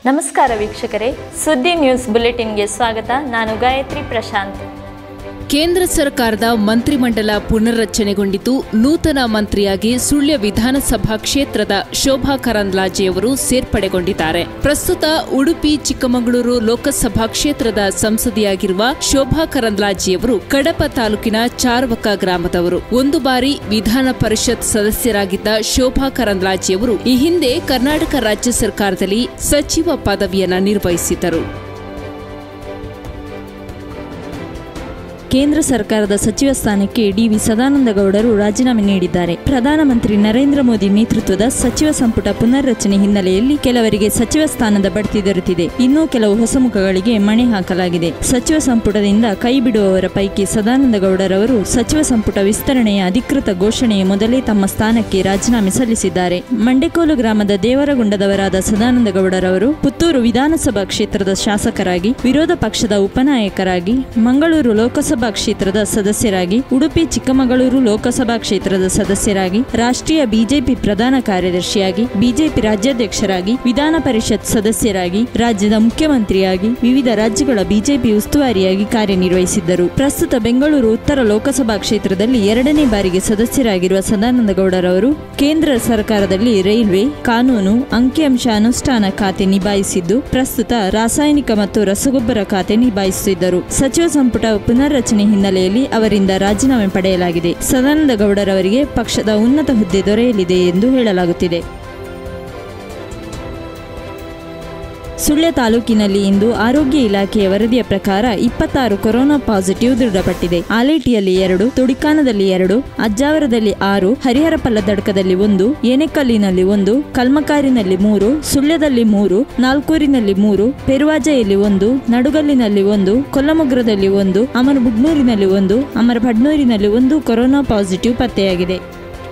ನಮಸ್ಕಾರ ವೀಕ್ಷಕರೇ ಸುದ್ದಿ ನ್ಯೂಸ್ ಬುಲೆಟಿನ್ಗೆ ಸ್ವಾಗತ ನಾನು ಗಾಯತ್ರಿ ಪ್ರಶಾಂತ್ ಕೇಂದ್ರ ಸರ್ಕಾರದ ಮಂತ್ರಿಮಂಡಲ ಪುನರ್ರಚನೆಗೊಂಡಿದ್ದು ನೂತನ ಮಂತ್ರಿಯಾಗಿ ಸುಳ್ಯ ವಿಧಾನಸಭಾ ಕ್ಷೇತ್ರದ ಶೋಭಾ ಕರಂದ್ಲಾಜೆಯವರು ಸೇರ್ಪಡೆಗೊಂಡಿದ್ದಾರೆ ಪ್ರಸ್ತುತ ಉಡುಪಿ ಚಿಕ್ಕಮಗಳೂರು ಲೋಕಸಭಾ ಕ್ಷೇತ್ರದ ಸಂಸದೆಯಾಗಿರುವ ಶೋಭಾ ಕರಂದ್ಲಾಜೆಯವರು ಕಡಪ ತಾಲೂಕಿನ ಚಾರ್ವಕ ಗ್ರಾಮದವರು ಒಂದು ಬಾರಿ ವಿಧಾನ ಪರಿಷತ್ ಸದಸ್ಯರಾಗಿದ್ದ ಶೋಭಾ ಕರಂದ್ಲಾಜೆಯವರು ಈ ಹಿಂದೆ ಕರ್ನಾಟಕ ರಾಜ್ಯ ಸರ್ಕಾರದಲ್ಲಿ ಸಚಿವ ಪದವಿಯನ್ನ ನಿರ್ವಹಿಸಿದ್ದರು ಕೇಂದ್ರ ಸರ್ಕಾರದ ಸಚಿವ ಸ್ಥಾನಕ್ಕೆ ಡಿವಿ ಸದಾನಂದ ಗೌಡರು ರಾಜೀನಾಮೆ ನೀಡಿದ್ದಾರೆ ಪ್ರಧಾನಮಂತ್ರಿ ನರೇಂದ್ರ ಮೋದಿ ನೇತೃತ್ವದ ಸಚಿವ ಸಂಪುಟ ಪುನರ್ರಚನೆ ಹಿನ್ನೆಲೆಯಲ್ಲಿ ಕೆಲವರಿಗೆ ಸಚಿವ ಸ್ಥಾನದ ಬಡ್ತಿ ದೊರೆತಿದೆ ಇನ್ನೂ ಕೆಲವು ಹೊಸ ಮುಖಗಳಿಗೆ ಮಣೆ ಹಾಕಲಾಗಿದೆ ಸಚಿವ ಸಂಪುಟದಿಂದ ಕೈ ಬಿಡುವವರ ಪೈಕಿ ಸದಾನಂದ ಗೌಡರವರು ಸಚಿವ ಸಂಪುಟ ವಿಸ್ತರಣೆಯ ಅಧಿಕೃತ ಘೋಷಣೆಯ ಮೊದಲೇ ತಮ್ಮ ಸ್ಥಾನಕ್ಕೆ ರಾಜೀನಾಮೆ ಸಲ್ಲಿಸಿದ್ದಾರೆ ಮಂಡೆಕೋಲು ಗ್ರಾಮದ ದೇವರಗುಂಡದವರಾದ ಸದಾನಂದ ಗೌಡರವರು ಪುತ್ತೂರು ವಿಧಾನಸಭಾ ಕ್ಷೇತ್ರದ ಶಾಸಕರಾಗಿ ವಿರೋಧ ಪಕ್ಷದ ಉಪನಾಯಕರಾಗಿ ಮಂಗಳೂರು ಲೋಕಸಭಾ ಕ್ಷೇತ್ರದ ಸದಸ್ಯರಾಗಿ ಉಡುಪಿ ಚಿಕ್ಕಮಗಳೂರು ಲೋಕಸಭಾ ಕ್ಷೇತ್ರದ ಸದಸ್ಯರಾಗಿ ರಾಷ್ಟ್ರೀಯ ಬಿಜೆಪಿ ಪ್ರಧಾನ ಕಾರ್ಯದರ್ಶಿಯಾಗಿ ಬಿಜೆಪಿ ರಾಜ್ಯಾಧ್ಯಕ್ಷರಾಗಿ ವಿಧಾನ ಪರಿಷತ್ ಸದಸ್ಯರಾಗಿ ರಾಜ್ಯದ ಮುಖ್ಯಮಂತ್ರಿಯಾಗಿ ವಿವಿಧ ರಾಜ್ಯಗಳ ಬಿಜೆಪಿ ಉಸ್ತುವಾರಿಯಾಗಿ ಕಾರ್ಯನಿರ್ವಹಿಸಿದ್ದರು ಪ್ರಸ್ತುತ ಬೆಂಗಳೂರು ಉತ್ತರ ಲೋಕಸಭಾ ಕ್ಷೇತ್ರದಲ್ಲಿ ಎರಡನೇ ಬಾರಿಗೆ ಸದಸ್ಯರಾಗಿರುವ ಸದಾನಂದ ಗೌಡರವರು ಕೇಂದ್ರ ಸರ್ಕಾರದಲ್ಲಿ ರೈಲ್ವೆ ಕಾನೂನು ಅಂಕಿಅಂಶ ಅನುಷ್ಠಾನ ಖಾತೆ ನಿಭಾಯಿಸಿದ್ದು ಪ್ರಸ್ತುತ ರಾಸಾಯನಿಕ ಮತ್ತು ರಸಗೊಬ್ಬರ ಖಾತೆ ನಿಭಾಯಿಸುತ್ತಿದ್ದರು ಸಚಿವ ಸಂಪುಟ ಪುನರ್ರಚನೆ ಹಿನ್ನೆಲೆಯಲ್ಲಿ ಅವರಿಂದ ರಾಜೀನಾಮೆ ಪಡೆಯಲಾಗಿದೆ ಸದಾನಂದ ಗೌಡರವರಿಗೆ ಪಕ್ಷದ ಉನ್ನತ ಹುದ್ದೆ ದೊರೆಯಲಿದೆ ಎಂದು ಹೇಳಲಾಗುತ್ತಿದೆ ಸುಳ್ಯ ತಾಲೂಕಿನಲ್ಲಿ ಇಂದು ಆರೋಗ್ಯ ಇಲಾಖೆಯ ವರದಿಯ ಪ್ರಕಾರ ಇಪ್ಪತ್ತಾರು ಕೊರೋನಾ ಪಾಸಿಟಿವ್ ದೃಢಪಟ್ಟಿದೆ ಆಲೇಟಿಯಲ್ಲಿ ಎರಡು ತುಡಿಕಾನದಲ್ಲಿ ಎರಡು ಅಜ್ಜಾವರದಲ್ಲಿ ಆರು ಹರಿಹರ ಪಲ್ಲದಡ್ಕದಲ್ಲಿ ಒಂದು ಏನೆಕಲ್ಲಿನಲ್ಲಿ ಒಂದು ಕಲ್ಮಕಾರಿನಲ್ಲಿ ಮೂರು ಸುಳ್ಯದಲ್ಲಿ ಮೂರು ನಾಲ್ಕೂರಿನಲ್ಲಿ ಮೂರು ಪೆರುವಾಜೆಯಲ್ಲಿ ಒಂದು ನಡುಗಲ್ಲಿನಲ್ಲಿ ಒಂದು ಕೊಲ್ಲಮೊಗ್ರದಲ್ಲಿ ಒಂದು ಅಮರಬುಡ್ನೂರಿನಲ್ಲಿ ಒಂದು ಅಮರಬಡ್ನೂರಿನಲ್ಲಿ ಒಂದು ಕೊರೋನಾ ಪಾಸಿಟಿವ್ ಪತ್ತೆಯಾಗಿದೆ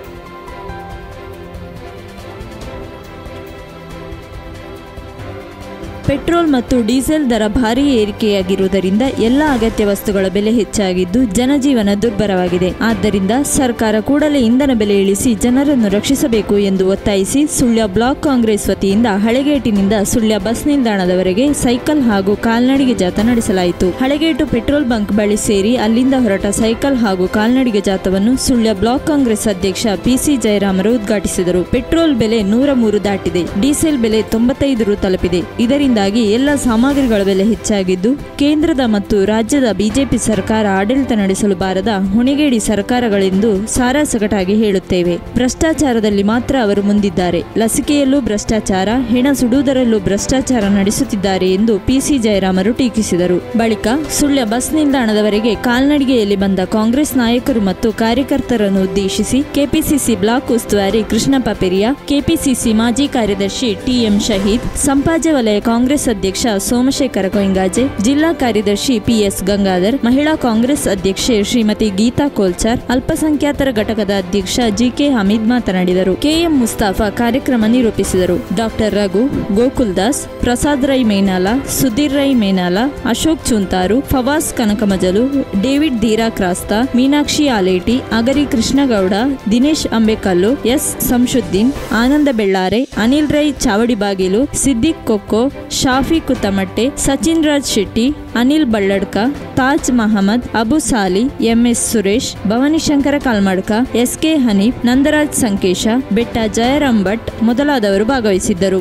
ಪೆಟ್ರೋಲ್ ಮತ್ತು ಡೀಸೆಲ್ ದರ ಭಾರೀ ಏರಿಕೆಯಾಗಿರುವುದರಿಂದ ಎಲ್ಲ ಅಗತ್ಯ ವಸ್ತುಗಳ ಬೆಲೆ ಹೆಚ್ಚಾಗಿದ್ದು ಜನಜೀವನ ದುರ್ಬರವಾಗಿದೆ ಆದ್ದರಿಂದ ಸರ್ಕಾರ ಕೂಡಲೇ ಇಂಧನ ಬೆಲೆ ಇಳಿಸಿ ಜನರನ್ನು ರಕ್ಷಿಸಬೇಕು ಎಂದು ಒತ್ತಾಯಿಸಿ ಸುಳ್ಯ ಬ್ಲಾಕ್ ಕಾಂಗ್ರೆಸ್ ವತಿಯಿಂದ ಹಳೆಗೇಟಿನಿಂದ ಸುಳ್ಯ ಬಸ್ ನಿಲ್ದಾಣದವರೆಗೆ ಸೈಕಲ್ ಹಾಗೂ ಕಾಲ್ನಡಿಗೆ ಜಾಥಾ ನಡೆಸಲಾಯಿತು ಹಳೆಗೇಟು ಪೆಟ್ರೋಲ್ ಬಂಕ್ ಬಳಿ ಸೇರಿ ಅಲ್ಲಿಂದ ಹೊರಟ ಸೈಕಲ್ ಹಾಗೂ ಕಾಲ್ನಡಿಗೆ ಜಾಥವನ್ನು ಸುಳ್ಯ ಬ್ಲಾಕ್ ಕಾಂಗ್ರೆಸ್ ಅಧ್ಯಕ್ಷ ಪಿಸಿ ಜಯರಾಮರು ಉದ್ಘಾಟಿಸಿದರು ಪೆಟ್ರೋಲ್ ಬೆಲೆ ನೂರ ಮೂರು ದಾಟಿದೆ ಡೀಸೆಲ್ ಬೆಲೆ ತೊಂಬತ್ತೈದು ರು ತಲುಪಿದೆ ಇದರಿಂದಾಗಿ ಎಲ್ಲ ಸಾಮಗ್ರಿಗಳ ಬೆಲೆ ಹೆಚ್ಚಾಗಿದ್ದು ಕೇಂದ್ರದ ಮತ್ತು ರಾಜ್ಯದ ಬಿಜೆಪಿ ಸರ್ಕಾರ ಆಡಳಿತ ನಡೆಸಲು ಬಾರದ ಹೊಣೆಗೇಡಿ ಸರ್ಕಾರಗಳೆಂದು ಸಾರಾಸಗಟಾಗಿ ಹೇಳುತ್ತೇವೆ ಭ್ರಷ್ಟಾಚಾರದಲ್ಲಿ ಮಾತ್ರ ಅವರು ಮುಂದಿದ್ದಾರೆ ಲಸಿಕೆಯಲ್ಲೂ ಭ್ರಷ್ಟಾಚಾರ ಹೆಣ ಸುಡುವುದರಲ್ಲೂ ಭ್ರಷ್ಟಾಚಾರ ನಡೆಸುತ್ತಿದ್ದಾರೆ ಎಂದು ಪಿಸಿ ಜಯರಾಮರು ಟೀಕಿಸಿದರು ಬಳಿಕ ಸುಳ್ಯ ಬಸ್ ನಿಲ್ದಾಣದವರೆಗೆ ಕಾಲ್ನಡಿಗೆಯಲ್ಲಿ ಬಂದ ಕಾಂಗ್ರೆಸ್ ನಾಯಕರು ಮತ್ತು ಕಾರ್ಯಕರ್ತರನ್ನು ಉದ್ದೇಶಿಸಿ ಕೆಪಿಸಿಸಿ ಬ್ಲಾಕ್ ಉಸ್ತುವಾರಿ ಕೃಷ್ಣಪ್ಪ ಪೆರಿಯ ಕೆಪಿಸಿಸಿ ಮಾಜಿ ಕಾರ್ಯದರ್ಶಿ ಟಿಎಂ ಶಹೀದ್ ಸಂಪಾಜೆ ವಲಯ ಕಾಂಗ್ರೆಸ್ ಅಧ್ಯಕ್ಷ ಸೋಮಶೇಖರ ಕೊಯ್ಂಗಾಜೆ ಜಿಲ್ಲಾ ಕಾರ್ಯದರ್ಶಿ ಪಿಎಸ್ ಗಂಗಾಧರ್ ಮಹಿಳಾ ಕಾಂಗ್ರೆಸ್ ಅಧ್ಯಕ್ಷೆ ಶ್ರೀಮತಿ ಗೀತಾ ಕೋಲ್ಚಾರ್ ಅಲ್ಪಸಂಖ್ಯಾತರ ಘಟಕದ ಅಧ್ಯಕ್ಷ ಜಿಕೆ ಹಮೀದ್ ಮಾತನಾಡಿದರು ಕೆಎಂ ಮುಸ್ತಾಫಾ ಕಾರ್ಯಕ್ರಮ ನಿರೂಪಿಸಿದರು doctor Raghu Gokul Das Prasad Rai Menala Sudhir Rai Menala Ashok Chuntaru Fawas Kanakamajalu David Dheera Crasta Meenakshi Aleti Agari Krishnagowda Dinesh Ambekallu S Shamsuddin Ananda Bellare Anil Rai Chavadi Bagilu Siddiq kho kho Shafi ಕುತ್ತಮಟ್ಟೆ Sachin Raj Shetty Anil ಬಳ್ಳಡ್ಕ Taj Mohammed Abu Sali MS Suresh Bhavanishankar Kalmadka SK Haneef Nandaraj Sankesha Betta Jayaram Bhat ಮೊದಲಾದವರು ಭಾಗವಹಿಸಿದ್ದರು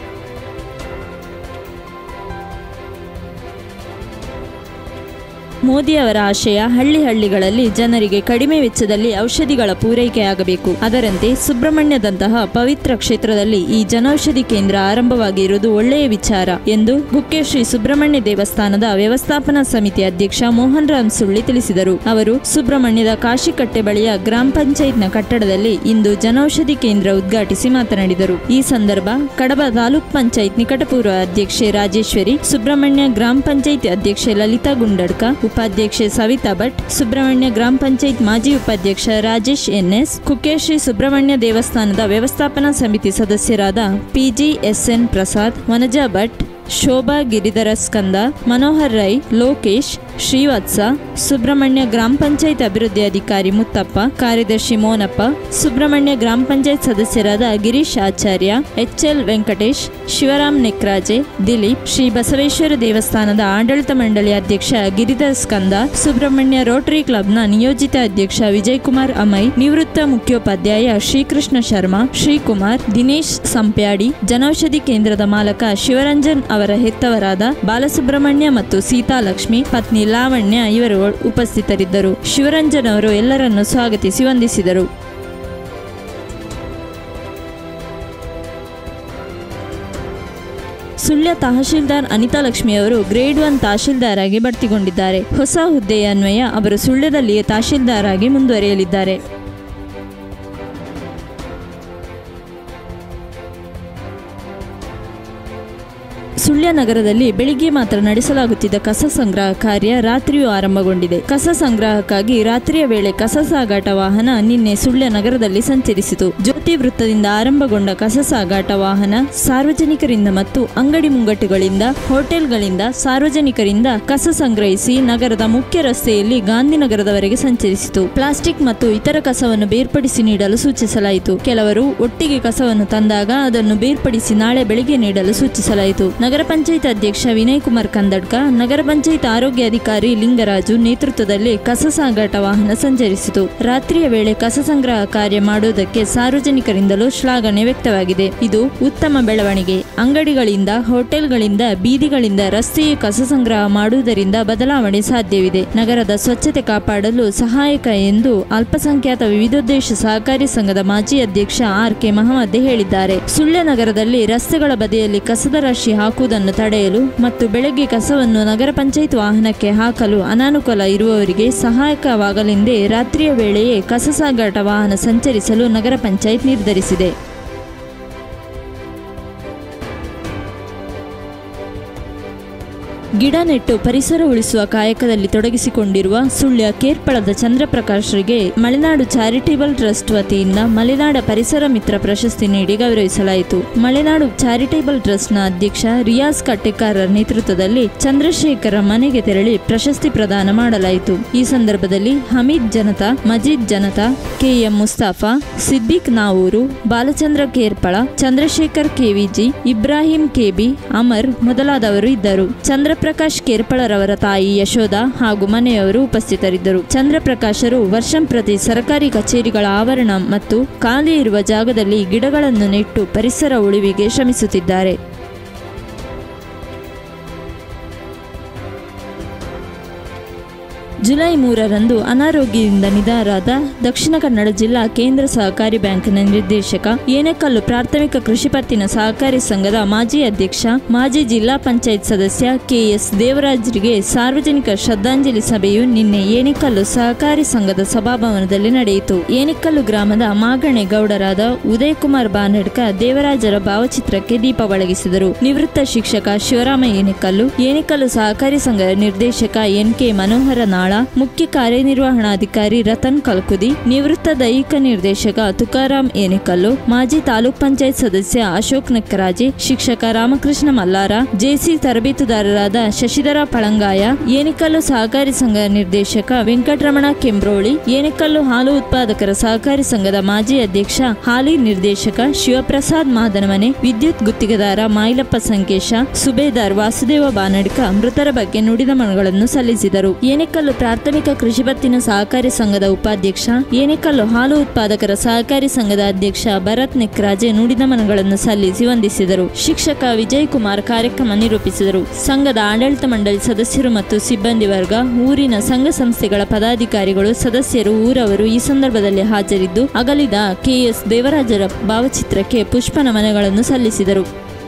ಮೋದಿಯವರ ಆಶಯ ಹಳ್ಳಿ ಹಳ್ಳಿಗಳಲ್ಲಿ ಜನರಿಗೆ ಕಡಿಮೆ ವೆಚ್ಚದಲ್ಲಿ ಔಷಧಿಗಳ ಪೂರೈಕೆಯಾಗಬೇಕು ಅದರಂತೆ ಸುಬ್ರಹ್ಮಣ್ಯದಂತಹ ಪವಿತ್ರ ಕ್ಷೇತ್ರದಲ್ಲಿ ಈ ಜನೌಷಧಿ ಕೇಂದ್ರ ಆರಂಭವಾಗಿರುವುದು ಒಳ್ಳೆಯ ವಿಚಾರ ಎಂದು ಗುಕ್ಕೆ ಶ್ರೀ ಸುಬ್ರಹ್ಮಣ್ಯ ದೇವಸ್ಥಾನದ ವ್ಯವಸ್ಥಾಪನಾ ಸಮಿತಿ ಅಧ್ಯಕ್ಷ ಮೋಹನ್ ರಾಮ್ ಸುಳ್ಳಿ ತಿಳಿಸಿದರು ಅವರು ಸುಬ್ರಹ್ಮಣ್ಯದ ಕಾಶಿಕಟ್ಟೆ ಬಳಿಯ ಗ್ರಾಮ ಪಂಚಾಯತ್ನ ಕಟ್ಟಡದಲ್ಲಿ ಇಂದು ಜನೌಷಧಿ ಕೇಂದ್ರ ಉದ್ಘಾಟಿಸಿ ಮಾತನಾಡಿದರು ಈ ಸಂದರ್ಭ ಕಡಬ ತಾಲೂಕ್ ಪಂಚಾಯತ್ ನಿಕಟಪೂರ್ವ ಅಧ್ಯಕ್ಷೆ ರಾಜೇಶ್ವರಿ ಸುಬ್ರಹ್ಮಣ್ಯ ಗ್ರಾಮ ಪಂಚಾಯತ್ ಅಧ್ಯಕ್ಷೆ ಲಲಿತಾ ಗುಂಡಡ್ಕ ಉಪಾಧ್ಯಕ್ಷೆ ಸವಿತಾ ಭಟ್ ಸುಬ್ರಹ್ಮಣ್ಯ ಗ್ರಾಮ ಪಂಚಾಯತ್ ಮಾಜಿ ಉಪಾಧ್ಯಕ್ಷ ರಾಜೇಶ್ ಎನ್ಎಸ್ ಕುಕ್ಕೇಶ್ರೀ ಸುಬ್ರಹ್ಮಣ್ಯ ದೇವಸ್ಥಾನದ ವ್ಯವಸ್ಥಾಪನಾ ಸಮಿತಿ ಸದಸ್ಯರಾದ ಪಿಜಿ ಎಸ್ಎನ್ ಪ್ರಸಾದ್ ವನಜಾ ಭಟ್ ಶೋಭಾ ಗಿರಿಧರ ಸ್ಕಂದ ಮನೋಹರ್ ರೈ ಲೋಕೇಶ್ ಶ್ರೀವತ್ಸ ಸುಬ್ರಹ್ಮಣ್ಯ ಗ್ರಾಮ ಪಂಚಾಯತ್ ಅಭಿವೃದ್ಧಿ ಅಧಿಕಾರಿ ಮುತ್ತಪ್ಪ ಕಾರ್ಯದರ್ಶಿ ಮೋನಪ್ಪ ಸುಬ್ರಹ್ಮಣ್ಯ ಗ್ರಾಮ ಪಂಚಾಯತ್ ಸದಸ್ಯರಾದ ಗಿರೀಶ್ ಆಚಾರ್ಯ ಎಚ್ಎಲ್ ವೆಂಕಟೇಶ್ ಶಿವರಾಮ್ ನೆಕ್ರಾಜೆ ದಿಲೀಪ್ ಶ್ರೀ ಬಸವೇಶ್ವರ ದೇವಸ್ಥಾನದ ಆಡಳಿತ ಮಂಡಳಿ ಅಧ್ಯಕ್ಷ ಗಿರಿಧರ್ ಸ್ಕಂದ ಸುಬ್ರಹ್ಮಣ್ಯ ರೋಟರಿ ಕ್ಲಬ್ನ ನಿಯೋಜಿತ ಅಧ್ಯಕ್ಷ ವಿಜಯ್ ಕುಮಾರ್ ಅಮೈ ನಿವೃತ್ತ ಮುಖ್ಯೋಪಾಧ್ಯಾಯ ಶ್ರೀಕೃಷ್ಣ ಶರ್ಮಾ ಶ್ರೀಕುಮಾರ್ ದಿನೇಶ್ ಸಂಪ್ಯಾಡಿ ಜನೌಷಧಿ ಕೇಂದ್ರದ ಮಾಲಕ ಶಿವರಂಜನ್ ಅವರ ಹೆತ್ತವರಾದ ಬಾಲಸುಬ್ರಹ್ಮಣ್ಯ ಮತ್ತು ಸೀತಾಲಕ್ಷ್ಮಿ ಪತ್ನಿ ಲಾವಣ್ಯ ಇವರು ಉಪಸ್ಥಿತರಿದ್ದರು ಶಿವರಂಜನ್ ಅವರು ಎಲ್ಲರನ್ನು ಸ್ವಾಗತಿಸಿ ವಂದಿಸಿದರು ಸುಳ್ಯ ತಹಶೀಲ್ದಾರ್ ಅನಿತಾ ಲಕ್ಷ್ಮಿ ಅವರು ಗ್ರೇಡ್ ಒನ್ ತಹಶೀಲ್ದಾರ್ ಆಗಿ ಬಡ್ತಿಗೊಂಡಿದ್ದಾರೆ ಹೊಸ ಹುದ್ದೆಯ ಅನ್ವಯ ಅವರು ಸುಳ್ಯದಲ್ಲಿಯೇ ತಹಶೀಲ್ದಾರ್ ಆಗಿ ಮುಂದುವರಿಯಲಿದ್ದಾರೆ ಸುಳ್ಯ ನಗರದಲ್ಲಿ ಬೆಳಿಗ್ಗೆ ಮಾತ್ರ ನಡೆಸಲಾಗುತ್ತಿದ್ದ ಕಸ ಸಂಗ್ರಹ ಕಾರ್ಯ ರಾತ್ರಿಯೂ ಆರಂಭಗೊಂಡಿದೆ ಕಸ ಸಂಗ್ರಹಕ್ಕಾಗಿ ರಾತ್ರಿಯ ವೇಳೆ ಕಸ ಸಾಗಾಟ ವಾಹನ ನಿನ್ನೆ ಸುಳ್ಯ ನಗರದಲ್ಲಿ ಸಂಚರಿಸಿತು ಜ್ಯೋತಿ ವೃತ್ತದಿಂದ ಆರಂಭಗೊಂಡ ಕಸ ಸಾಗಾಟ ವಾಹನ ಸಾರ್ವಜನಿಕರಿಂದ ಮತ್ತು ಅಂಗಡಿ ಮುಂಗಟ್ಟುಗಳಿಂದ ಹೋಟೆಲ್ಗಳಿಂದ ಸಾರ್ವಜನಿಕರಿಂದ ಕಸ ಸಂಗ್ರಹಿಸಿ ನಗರದ ಮುಖ್ಯ ರಸ್ತೆಯಲ್ಲಿ ಗಾಂಧಿನಗರದವರೆಗೆ ಸಂಚರಿಸಿತು ಪ್ಲಾಸ್ಟಿಕ್ ಮತ್ತು ಇತರ ಕಸವನ್ನು ಬೇರ್ಪಡಿಸಿ ನೀಡಲು ಸೂಚಿಸಲಾಯಿತು ಕೆಲವರು ಒಟ್ಟಿಗೆ ಕಸವನ್ನು ತಂದಾಗ ಅದನ್ನು ಬೇರ್ಪಡಿಸಿ ನಾಳೆ ಬೆಳಿಗ್ಗೆ ನೀಡಲು ಸೂಚಿಸಲಾಯಿತು ನಗರ ಪಂಚಾಯತ್ ಅಧ್ಯಕ್ಷ ವಿನಯ್ ಕುಮಾರ್ ಕಂದಡ್ಕ ನಗರ ಪಂಚಾಯತ್ ಆರೋಗ್ಯ ಅಧಿಕಾರಿ ಲಿಂಗರಾಜು ನೇತೃತ್ವದಲ್ಲಿ ಕಸ ಸಾಗಾಟ ವಾಹನ ಸಂಚರಿಸಿತು ರಾತ್ರಿಯ ವೇಳೆ ಕಸ ಸಂಗ್ರಹ ಕಾರ್ಯ ಮಾಡುವುದಕ್ಕೆ ಸಾರ್ವಜನಿಕರಿಂದಲೂ ಶ್ಲಾಘನೆ ವ್ಯಕ್ತವಾಗಿದೆ ಇದು ಉತ್ತಮ ಬೆಳವಣಿಗೆ ಅಂಗಡಿಗಳಿಂದ ಹೋಟೆಲ್ಗಳಿಂದ ಬೀದಿಗಳಿಂದ ರಸ್ತೆಯೇ ಕಸ ಸಂಗ್ರಹ ಮಾಡುವುದರಿಂದ ಬದಲಾವಣೆ ಸಾಧ್ಯವಿದೆ ನಗರದ ಸ್ವಚ್ಛತೆ ಕಾಪಾಡಲು ಸಹಾಯಕ ಎಂದು ಅಲ್ಪಸಂಖ್ಯಾತ ವಿವಿಧೋದ್ದೇಶ ಸಹಕಾರಿ ಸಂಘದ ಮಾಜಿ ಅಧ್ಯಕ್ಷ ಆರ್ ಕೆ ಮಹಮ್ಮದ್ ಹೇಳಿದ್ದಾರೆ ಸುಳ್ಯ ನಗರದಲ್ಲಿ ರಸ್ತೆಗಳ ಬದಿಯಲ್ಲಿ ಕಸದ ರಾಶಿ ಹಾಕುವುದನ್ನು ತಡೆಯಲು ಮತ್ತು ಬೆಳಗ್ಗೆ ಕಸವನ್ನು ನಗರ ಪಂಚಾಯತ್ ವಾಹನಕ್ಕೆ ಹಾಕಲು ಅನಾನುಕೂಲ ಇರುವವರಿಗೆ ಸಹಾಯಕವಾಗಲೆಂದೇ ರಾತ್ರಿಯ ವೇಳೆಯೇ ಕಸ ಸಾಗಾಟ ವಾಹನ ಸಂಚರಿಸಲು ನಗರ ಪಂಚಾಯತ್ ನಿರ್ಧರಿಸಿದೆ ಗಿಡ ನೆಟ್ಟು ಪರಿಸರ ಉಳಿಸುವ ಕಾಯಕದಲ್ಲಿ ತೊಡಗಿಸಿಕೊಂಡಿರುವ ಸುಳ್ಯ ಕೇರ್ಪಳದ ಚಂದ್ರಪ್ರಕಾಶ್ರಿಗೆ ಮಲೆನಾಡು ಚಾರಿಟೇಬಲ್ ಟ್ರಸ್ಟ್ ವತಿಯಿಂದ ಮಲೆನಾಡ ಪರಿಸರ ಮಿತ್ರ ಪ್ರಶಸ್ತಿ ನೀಡಿ ಗೌರವಿಸಲಾಯಿತು ಮಲೆನಾಡು ಚಾರಿಟೇಬಲ್ ಟ್ರಸ್ಟ್ನ ಅಧ್ಯಕ್ಷ ರಿಯಾಜ್ ಕಟ್ಟೆಕಾರರ ನೇತೃತ್ವದಲ್ಲಿ ಚಂದ್ರಶೇಖರ ಮನೆಗೆ ತೆರಳಿ ಪ್ರಶಸ್ತಿ ಪ್ರದಾನ ಮಾಡಲಾಯಿತು ಈ ಸಂದರ್ಭದಲ್ಲಿ Hameed Janata Majeed Janata KM Mustafa Siddiq Navoor Balachandra Kerpala Chandrashekhar KVG Ibrahim KB Amar ಮೊದಲಾದವರು ಇದ್ದರು ಚಂದ್ರಪ್ರಕಾಶ್ ಕೇರ್ಪಳರವರ ತಾಯಿ ಯಶೋಧ ಹಾಗೂ ಮನೆಯವರು ಉಪಸ್ಥಿತರಿದ್ದರು ಚಂದ್ರಪ್ರಕಾಶರು ವರ್ಷಂಪ್ರತಿ ಸರ್ಕಾರಿ ಕಚೇರಿಗಳ ಆವರಣ ಮತ್ತು ಖಾಲಿ ಇರುವ ಜಾಗದಲ್ಲಿ ಗಿಡಗಳನ್ನು ನೆಟ್ಟು ಪರಿಸರ ಉಳಿವಿಗೆ ಶ್ರಮಿಸುತ್ತಿದ್ದಾರೆ ಜುಲೈ ಮೂರರಂದು ಅನಾರೋಗ್ಯದಿಂದ ನಿಧನರಾದ ದಕ್ಷಿಣ ಕನ್ನಡ ಜಿಲ್ಲಾ ಕೇಂದ್ರ ಸಹಕಾರಿ ಬ್ಯಾಂಕ್ನ ನಿರ್ದೇಶಕ ಏನೆಕಲ್ಲು ಪ್ರಾಥಮಿಕ ಕೃಷಿ ಪತ್ತಿನ ಸಹಕಾರಿ ಸಂಘದ ಮಾಜಿ ಅಧ್ಯಕ್ಷ ಮಾಜಿ ಜಿಲ್ಲಾ ಪಂಚಾಯತ್ ಸದಸ್ಯ ಕೆಎಸ್ ದೇವರಾಜ್ರಿಗೆ ಸಾರ್ವಜನಿಕ ಶ್ರದ್ಧಾಂಜಲಿ ಸಭೆಯು ನಿನ್ನೆ ಏನೆಕಲ್ಲು ಸಹಕಾರಿ ಸಂಘದ ಸಭಾಭವನದಲ್ಲಿ ನಡೆಯಿತು ಏನೆಕಲ್ಲು ಗ್ರಾಮದ ಮಾಗಣೆ ಗೌಡರಾದ ಉದಯ್ ಕುಮಾರ್ ಬಾನಡ್ಕ ದೇವರಾಜರ ಭಾವಚಿತ್ರಕ್ಕೆ ದೀಪ ಬೆಳಗಿಸಿದರು ನಿವೃತ್ತ ಶಿಕ್ಷಕ ಶಿವರಾಮ ಏನೆಕಲ್ಲು ಏನೆಕಲ್ಲು ಸಹಕಾರಿ ಸಂಘದ ನಿರ್ದೇಶಕ ಎನ್ ಕೆ ಮನೋಹರ ನಾಳ ಮುಖ್ಯ ಕಾರ್ಯನಿರ್ವಹಣಾಧಿಕಾರಿ ರತನ್ ಕಲ್ಕುದಿ ನಿವೃತ್ತ ದೈಹಿಕ ನಿರ್ದೇಶಕ ತುಕಾರಾಂ ಏನೆಕಲ್ಲು ಮಾಜಿ ತಾಲೂಕ್ ಪಂಚಾಯತ್ ಸದಸ್ಯ ಅಶೋಕ್ ನಕ್ಕರಾಜೆ ಶಿಕ್ಷಕ ರಾಮಕೃಷ್ಣ ಮಲ್ಲಾರ ಜೆಸಿ ತರಬೇತುದಾರರಾದ ಶಶಿಧರ ಪಳಂಗಾಯ ಏನೆಕಲ್ಲು ಸಹಕಾರಿ ಸಂಘ ನಿರ್ದೇಶಕ ವೆಂಕಟರಮಣ ಕೆಂಬ್ರೋಳಿ ಏನೆಕಲ್ಲು ಹಾಲು ಉತ್ಪಾದಕರ ಸಹಕಾರಿ ಸಂಘದ ಮಾಜಿ ಅಧ್ಯಕ್ಷ ಹಾಲಿ ನಿರ್ದೇಶಕ ಶಿವಪ್ರಸಾದ್ ಮಾದನಮನೆ ವಿದ್ಯುತ್ ಗುತ್ತಿಗೆದಾರ ಮಾಯಿಲಪ್ಪ ಸಂಕೇಶ ಸುಬೇದಾರ್ ವಾಸುದೇವ ಬಾನಡ್ಕ ಮೃತರ ಬಗ್ಗೆ ನುಡಿದ ಮನಗಳನ್ನು ಸಲ್ಲಿಸಿದರು ಏನೆಕಲ್ಲು ಪ್ರಾಥಮಿಕ ಕೃಷಿ ಪತ್ತಿನ ಸಹಕಾರಿ ಸಂಘದ ಉಪಾಧ್ಯಕ್ಷ ಏನೆಕಲ್ಲು ಹಾಲು ಉತ್ಪಾದಕರ ಸಹಕಾರಿ ಸಂಘದ ಅಧ್ಯಕ್ಷ ಭರತ್ ನೆಕ್ರಾಜೆ ನುಡಿದ ಮನಗಳನ್ನು ಸಲ್ಲಿಸಿ ವಂದಿಸಿದರು ಶಿಕ್ಷಕ ವಿಜಯ್ ಕುಮಾರ್ ಕಾರ್ಯಕ್ರಮ ನಿರೂಪಿಸಿದರು ಸಂಘದ ಆಡಳಿತ ಮಂಡಳಿ ಸದಸ್ಯರು ಮತ್ತು ಸಿಬ್ಬಂದಿ ವರ್ಗ ಊರಿನ ಸಂಘ ಸಂಸ್ಥೆಗಳ ಪದಾಧಿಕಾರಿಗಳು ಸದಸ್ಯರು ಊರವರು ಈ ಸಂದರ್ಭದಲ್ಲಿ ಹಾಜರಿದ್ದು ಅಗಲಿದ ಕೆಎಸ್ ದೇವರಾಜರ ಭಾವಚಿತ್ರಕ್ಕೆ ಪುಷ್ಪ ನಮನಗಳನ್ನು ಸಲ್ಲಿಸಿದರು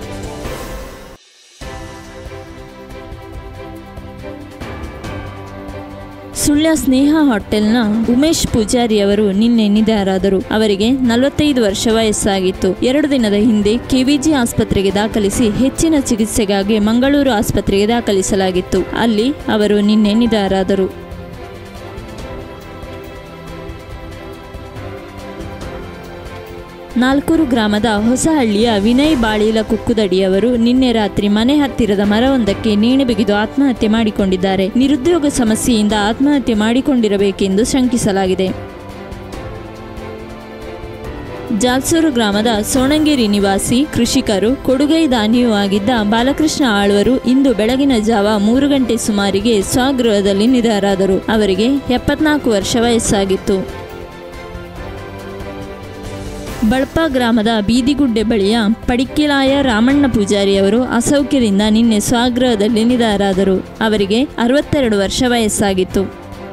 ಸುಳ್ಯ ಸ್ನೇಹ ಹೋಟೆಲ್ನ ಉಮೇಶ್ ಪೂಜಾರಿ ಅವರು ನಿನ್ನೆ ನಿಧನರಾದರು ಅವರಿಗೆ ನಲವತ್ತೈದು ವರ್ಷ ವಯಸ್ಸಾಗಿತ್ತು ಎರಡು ದಿನದ ಹಿಂದೆ ಕೆವಿಜಿ ಆಸ್ಪತ್ರೆಗೆ ದಾಖಲಿಸಿ ಹೆಚ್ಚಿನ ಚಿಕಿತ್ಸೆಗಾಗಿ ಮಂಗಳೂರು ಆಸ್ಪತ್ರೆಗೆ ದಾಖಲಿಸಲಾಗಿತ್ತು ಅಲ್ಲಿ ಅವರು ನಿನ್ನೆ ನಿಧನರಾದರು ನಾಲ್ಕೂರು ಗ್ರಾಮದ ಹೊಸಹಳ್ಳಿಯ ವಿನಯ್ ಬಾಳಿಲ ಕುಕ್ಕುದಡಿಯವರು ನಿನ್ನೆ ರಾತ್ರಿ ಮನೆ ಹತ್ತಿರದ ಮರವೊಂದಕ್ಕೆ ನೇಣು ಬಿಗಿದು ಆತ್ಮಹತ್ಯೆ ಮಾಡಿಕೊಂಡಿದ್ದಾರೆ ನಿರುದ್ಯೋಗ ಸಮಸ್ಯೆಯಿಂದ ಆತ್ಮಹತ್ಯೆ ಮಾಡಿಕೊಂಡಿರಬೇಕೆಂದು ಶಂಕಿಸಲಾಗಿದೆ ಜಾಲ್ಸೂರು ಗ್ರಾಮದ ಸೋಣಂಗೇರಿ ನಿವಾಸಿ ಕೃಷಿಕರು ಕೊಡುಗೈ ದಾನಿಯೂ ಆಗಿದ್ದ ಬಾಲಕೃಷ್ಣ ಆಳ್ವರು ಇಂದು ಬೆಳಗಿನ ಜಾವ ಮೂರು ಗಂಟೆ ಸುಮಾರಿಗೆ ಸ್ವಗೃಹದಲ್ಲಿ ನಿಧನರಾದರು ಅವರಿಗೆ ಎಪ್ಪತ್ನಾಲ್ಕು ವರ್ಷ ವಯಸ್ಸಾಗಿತ್ತು ಬಳಪ ಗ್ರಾಮದ ಬೀದಿಗುಡ್ಡೆ ಬಳಿಯ ಪಡಿಕ್ಕಿಲಾಯ ರಾಮಣ್ಣ ಪೂಜಾರಿಯವರು ಅಸೌಖ್ಯದಿಂದ ನಿನ್ನೆ ಸ್ವಗೃಹದಲ್ಲಿ ನಿಧನರಾದರು ಅವರಿಗೆ ಅರವತ್ತೆರಡು ವರ್ಷ ವಯಸ್ಸಾಗಿತ್ತು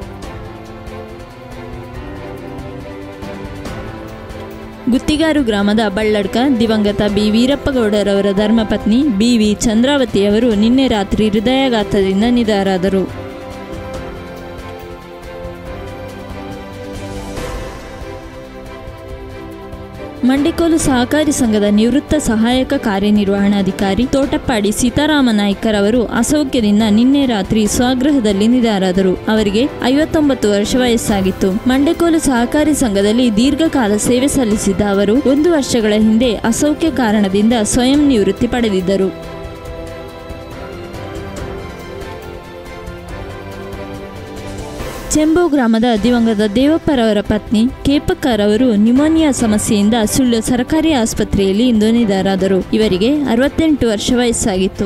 ಗುತ್ತಿಗಾರು ಗ್ರಾಮದ ಬಳ್ಳಡ್ಕ ದಿವಂಗತ ಬಿ ವೀರಪ್ಪಗೌಡರವರ ಧರ್ಮಪತ್ನಿ ಬಿ ವಿ ಚಂದ್ರಾವತಿಯವರು ನಿನ್ನೆ ರಾತ್ರಿ ಹೃದಯಾಘಾತದಿಂದ ನಿಧನರಾದರು ಮಂಡಿಕೋಲು ಸಹಕಾರಿ ಸಂಘದ ನಿವೃತ್ತ ಸಹಾಯಕ ಕಾರ್ಯನಿರ್ವಹಣಾಧಿಕಾರಿ ತೋಟಪ್ಪಾಡಿ ಸೀತಾರಾಮ ನಾಯ್ಕರವರು ಅಸೌಖ್ಯದಿಂದ ನಿನ್ನೆ ರಾತ್ರಿ ಸ್ವಗೃಹದಲ್ಲಿ ನಿಧನರಾದರು ಅವರಿಗೆ ಐವತ್ತೊಂಬತ್ತು ವರ್ಷ ವಯಸ್ಸಾಗಿತ್ತು ಮಂಡೆಕೋಲು ಸಹಕಾರಿ ಸಂಘದಲ್ಲಿ ದೀರ್ಘಕಾಲ ಸೇವೆ ಸಲ್ಲಿಸಿದ್ದ ಅವರು ಒಂದು ವರ್ಷಗಳ ಹಿಂದೆ ಅಸೌಖ್ಯ ಕಾರಣದಿಂದ ಸ್ವಯಂ ನಿವೃತ್ತಿ ಪಡೆದಿದ್ದರು ಚೆಂಬು ಗ್ರಾಮದ ದಿವಂಗತ ದೇವಪ್ಪರವರ ಪತ್ನಿ ಕೇಪಕ್ಕರವರು ನ್ಯೂಮೋನಿಯಾ ಸಮಸ್ಯೆಯಿಂದ ಸುಳ್ಳು ಸರ್ಕಾರಿ ಆಸ್ಪತ್ರೆಯಲ್ಲಿ ಇಂದು ನಿಧನರಾದರು ಇವರಿಗೆ ಅರವತ್ತೆಂಟು ವರ್ಷ ವಯಸ್ಸಾಗಿತ್ತು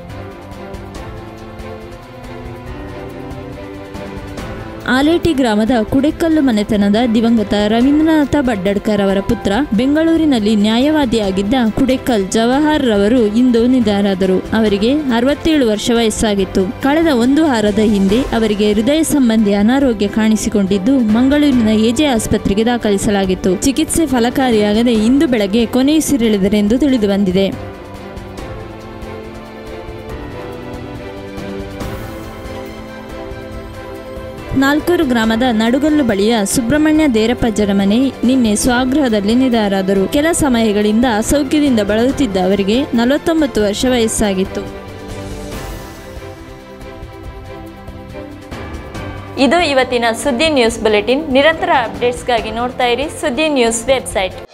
ಆಲೇಟಿ ಗ್ರಾಮದ ಕುಡೆಕಲ್ಲು ಮನೆತನದ ದಿವಂಗತ ರವೀಂದ್ರನಾಥ ಬಡ್ಡಡ್ಕರ್ ಅವರ ಪುತ್ರ ಬೆಂಗಳೂರಿನಲ್ಲಿ ನ್ಯಾಯವಾದಿಯಾಗಿದ್ದ ಕುಡೆಕಲ್ ಜವಾಹರ್ ರವರು ಇಂದು ನಿಧನರಾದರು ಅವರಿಗೆ ಅರವತ್ತೇಳು ವರ್ಷ ವಯಸ್ಸಾಗಿತ್ತು ಕಳೆದ ಒಂದು ವಾರದ ಹಿಂದೆ ಅವರಿಗೆ ಹೃದಯ ಸಂಬಂಧಿ ಅನಾರೋಗ್ಯ ಕಾಣಿಸಿಕೊಂಡಿದ್ದು ಮಂಗಳೂರಿನ ಎಜೆ ಆಸ್ಪತ್ರೆಗೆ ದಾಖಲಿಸಲಾಗಿತ್ತು ಚಿಕಿತ್ಸೆ ಫಲಕಾರಿಯಾಗದೆ ಇಂದು ಬೆಳಗ್ಗೆ ಕೊನೆಯುಸಿರೆಳೆದರೆಂದು ತಿಳಿದು ಬಂದಿದೆ ನಾಲ್ಕೂರು ಗ್ರಾಮದ ನಡುಗಲ್ಲು ಬಳಿಯ ಸುಬ್ರಹ್ಮಣ್ಯ ದೇರಪ್ಪಜ್ಜರ ಮನೆ ನಿನ್ನೆ ಸ್ವಗೃಹದಲ್ಲಿ ನಿಧನರಾದರು ಕೆಲ ಸಮಯಗಳಿಂದ ಅಸೌಖ್ಯದಿಂದ ಬಳಲುತ್ತಿದ್ದ ಅವರಿಗೆ ನಲವತ್ತೊಂಬತ್ತು ವರ್ಷ ವಯಸ್ಸಾಗಿತ್ತು ಇದು ಇವತ್ತಿನ ಸುದ್ದಿ ನ್ಯೂಸ್ ಬುಲೆಟಿನ್ ನಿರಂತರ ಅಪ್ಡೇಟ್ಸ್ಗಾಗಿ ನೋಡ್ತಾ ಇರಿ ಸುದ್ದಿ ನ್ಯೂಸ್ ವೆಬ್ಸೈಟ್